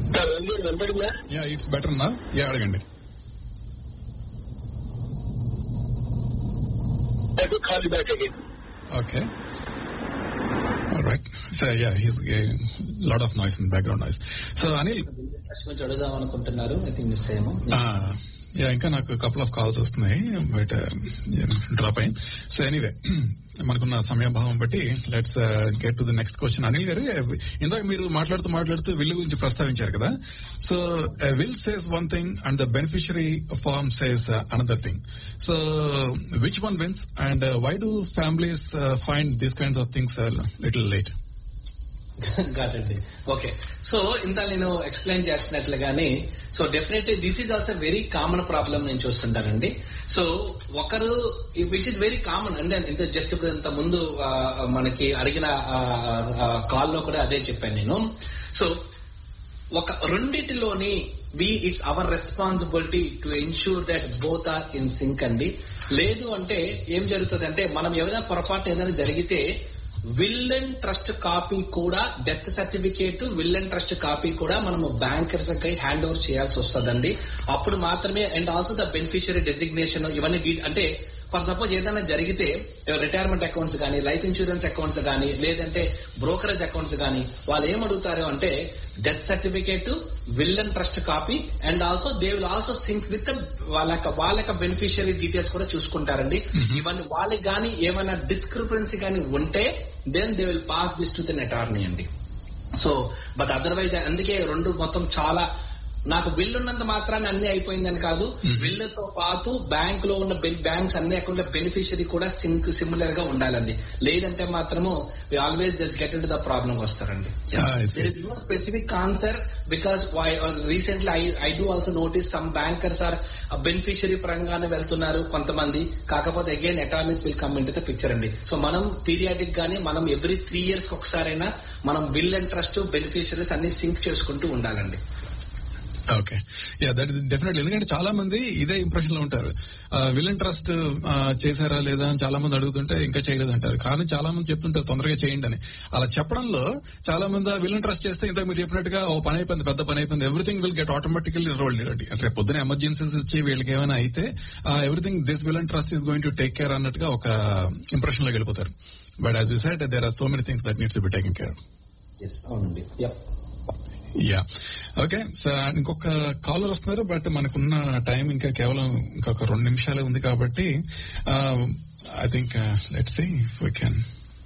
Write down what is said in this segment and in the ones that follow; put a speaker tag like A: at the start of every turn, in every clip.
A: Sir Ravi garu వెంబడిందా
B: yeah it's better నా yeah అడగండి
A: I call back again
B: Okay. All right. So yeah, he's a lot of noise in background noise. So Anil,
C: ప్రశ్న అడుగుదాం అనుకుంటున్నారు I think miss అయ్యాము
B: uh, yeah, ఇంకా నాకు couple of calls వస్తున్నాయి but drop అయింది సో ఎనీవే మనకున్న సమయభావం బట్టి let's get to the next question Anil garu ఇందాక మీరు మాట్లాడుతూ మాట్లాడుతూ విల్ గురించి ప్రస్తావించారు కదా so will says one thing and the beneficiary form says another thing so which one wins and why do families find these kinds of things little late
C: గాటండి okay so ఇంత నేను ఎక్స్ప్లెయిన్ చేస్తున్నట్లుగానే so definitely this is also very common problem నేను చూస్తుంటానండి so ఒకరు which is very common అంటే ఇంత just ఇప్పుడు ఇంత ముందు ఆ, మనకి అడిగిన కాల్ లో కూడా అదే చెప్పాను నేను సో ఒక రెండిటిలోని we it's our responsibility to ensure that both are in sync అండి లేదు అంటే ఏం జరుగుతుంది అంటే మనం ఏదైనా పొరపాటు ఏదైనా జరిగితే విల్ అండ్ ట్రస్ట్ కాపీ కూడా death certificate will and trust copy కూడా మనము బ్యాంకర్స్ కి హ్యాండ్ ఓవర్ చేయాల్సి వస్తుందండి అప్పుడు మాత్రమే and also the beneficiary designation ఇవన్నీ డీ- అంటే ఫర్ సపోజ్ ఏదైనా జరిగితే రిటైర్మెంట్ అకౌంట్స్ కానీ లైఫ్ ఇన్సూరెన్స్ అకౌంట్స్ కానీ లేదంటే బ్రోకరేజ్ అకౌంట్స్ కానీ వాళ్ళు ఏం అడుగుతారు అంటే death certificate will and trust copy and also they will also sync with వాళ్ళ యొక్క వాళ్ళ యొక్క బెనిఫిషియరీ డీటెయిల్స్ కూడా చూసుకుంటారండి ఇవన్నీ వాళ్ళకి కానీ ఏమైనా డిస్క్రిపెన్సీ కానీ ఉంటే then they will pass this to the attorney అండి సో బట్ అదర్వైజ్ అందుకే రెండు మొత్తం చాలా నాకు బిల్ ఉన్నంత మాత్రాన్ని అన్ని అయిపోయిందని కాదు బిల్లుతో పాటు బ్యాంక్ లో ఉన్న బ్యాంక్స్ అన్ని అకౌంట్ బెనిఫిషియరీ కూడా సింక్ సిమిలర్ గా ఉండాలండి లేదంటే మాత్రము always just get in the problem వస్తారండి
B: Ah, I see.
C: No specific answer because recently I I do also notice some bankers are beneficiary పరంగానే వెళ్తున్నారు కొంతమంది కాకపోతే అగైన్ attorneys will come in to the picture అండి సో మనం periodic గానీ మనం ఎవ్రీ త్రీ ఇయర్స్ ఒకసారైనా మనం బిల్ అండ్ ట్రస్ట్ బెనిఫిషరీస్ అన్ని సింక్ చేసుకుంటూ ఉండాలండి
B: okay yeah that is definitely ఎందుకంటే చాలా మంది ఇదే ఇంప్రెషన్ లో ఉంటారు విలన్ ట్రస్ట్ చేశారా లేదా అని చాలా మంది అడుగుతుంటే ఇంకా చేయలేదు అంటారు కానీ చాలా మంది చెప్తుంటారు తొందరగా చేయండి అని అలా చెప్పడంలో చాలా మంది విలన్ ట్రస్ట్ చేస్తే ఇంతకు మీరు చెప్పినట్టుగా ఓ పని అయిపోయింది పెద్ద పని అయిపోయింది everything will get automatically rolled అంటే పొద్దున ఎమర్జెన్సీస్ వచ్చి వీళ్ళకి ఏమైనా అయితే everything this will and trust is going to take care అన్నట్టుగా ఒక ఇంప్రెషన్ లో వెళ్ళిపోతారు but as you said there are so many things that needs be taking care
C: yes అవునండి Yep.
B: యా ఓకే సో ఇంకొక కాలర్ వస్తున్నారు బట్ మనకున్న time ఇంకా కేవలం ఇంకొక రెండు నిమిషాలే ఉంది కాబట్టి I think let see we can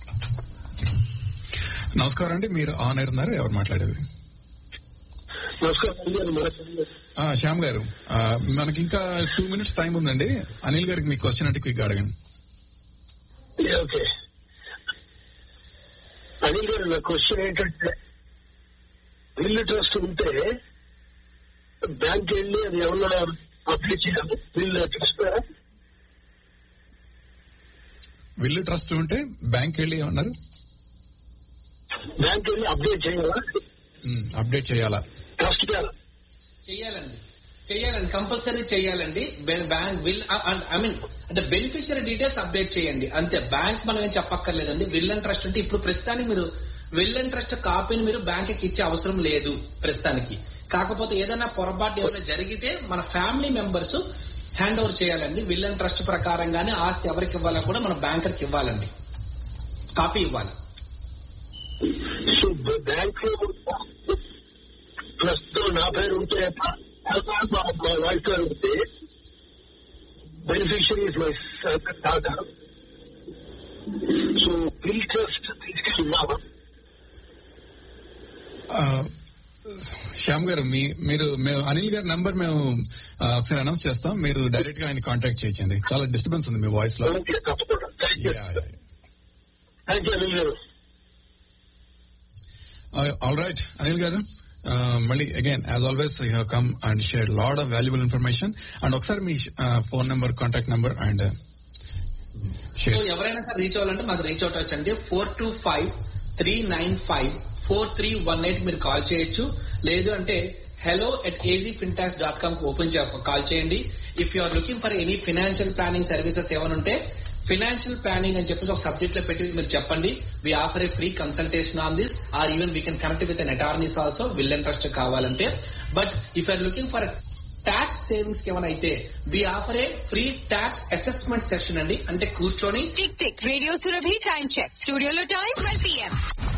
B: నమస్కారం అండి మీరు ఆన్ ఎయిర్ ఉన్నారు ఎవరు మాట్లాడేది
A: నమస్కారం రవి గారు మరొక
B: ఆ, శ్యామ్ గారు ఆ, మనకి ఇంకా టూ మినిట్స్ టైం ఉందండి అనిల్ గారికి మీ క్వశ్చన్ అంటే క్విక్ అడగండి
A: ఓకే అనిల్ గారు నా క్వశ్చన్ ఏంటంటే బిల్లు ట్రస్ట్ ఉంటే బ్యాంక్ వెళ్ళి అది ఏమన్నా అప్లై చేయాలి బిల్లు చూస్తారా
B: విల్లు ట్రస్ట్ ఉంటే బ్యాంక్ వెళ్ళి ఏమన్నారు
A: బ్యాంక్ వెళ్ళి అప్డేట్ చేయాలా
B: అప్డేట్ చేయాలా
A: ట్రస్ట్ చేయాలా
C: చెయ్యాలండి చెయ్యాలండి కంపల్సరీ చెయ్యాలండి బ్యాంక్ బిల్ ఐ మీన్ అంటే బెనిఫిషియరీ డీటెయిల్స్ అప్డేట్ చేయండి అంతే బ్యాంక్ మనం ఏం చెప్పక్కర్లేదండి విల్ అండ్ ట్రస్ట్ అంటే ఇప్పుడు ప్రస్తుతానికి మీరు విల్ అండ్ ట్రస్ట్ కాపీని మీరు బ్యాంక్ కి ఇచ్చే అవసరం లేదు ప్రస్తుతానికి కాకపోతే ఏదైనా పొరపాటు ఏమైనా జరిగితే మన ఫ్యామిలీ మెంబర్స్ హ్యాండ్ ఓవర్ చేయాలండి విల్ అండ్ ట్రస్ట్ ప్రకారంగానే ఆస్తి ఎవరికి ఇవ్వాలో కూడా మన బ్యాంకర్కి ఇవ్వాలండి కాపీ ఇవ్వాలి
A: సో బ్యాంక్ లో ప్రస్తుతం నా పేరు ఉంటే మా మా వైఫ్ పేరు ఉంటే బెనిఫిషియరీ ఇస్ మై తాత సో బిల్ ట్రస్ట్ తీసుకెళ్ళినామా
B: ఆ, శ్యామ్ గారు మీ మీరు మేము అనిల్ గారి నంబర్ మేము ఆ, ఒకసారి అనౌన్స్ చేస్తాం మీరు డైరెక్ట్ గా ఆయన కాంటాక్ట్ చేయొచ్చండి చాలా డిస్టర్బెన్స్ ఉంది మీ వాయిస్ లో
A: ఓకే తప్పకుండా thank you
B: Yeah, yeah.
A: Thank you Anil garu
B: all right Anil garu ఆ, మళ్ళీ again as always you have come and share lot of valuable information and ఒకసారి మీ phone number contact number and
C: so
B: share
C: ఎవరైనా సరే రీచ్ అవ్వాలంటే మాకు రీచ్ అవుట్ వచ్చండి four two five three nine five four three one eight మీరు call చేయొచ్చు లేదు అంటే hello at AG Fintax dot com open call చేయండి if you are looking for any financial planning services ఏమైనా ఉంటే ఫినాన్షియల్ ప్లానింగ్ అని చెప్పేసి ఒక సబ్జెక్ట్ లో పెట్టి మీరు చెప్పండి we offer a free consultation on this or even we can connect with an attorneys also will interest కావాలంటే but if are looking for tax savings ఏమైనా అయితే we offer a free tax assessment session అండి అంటే కూర్చొని
D: tick tick radio Surabhi time check స్టూడియోలో time twelve PM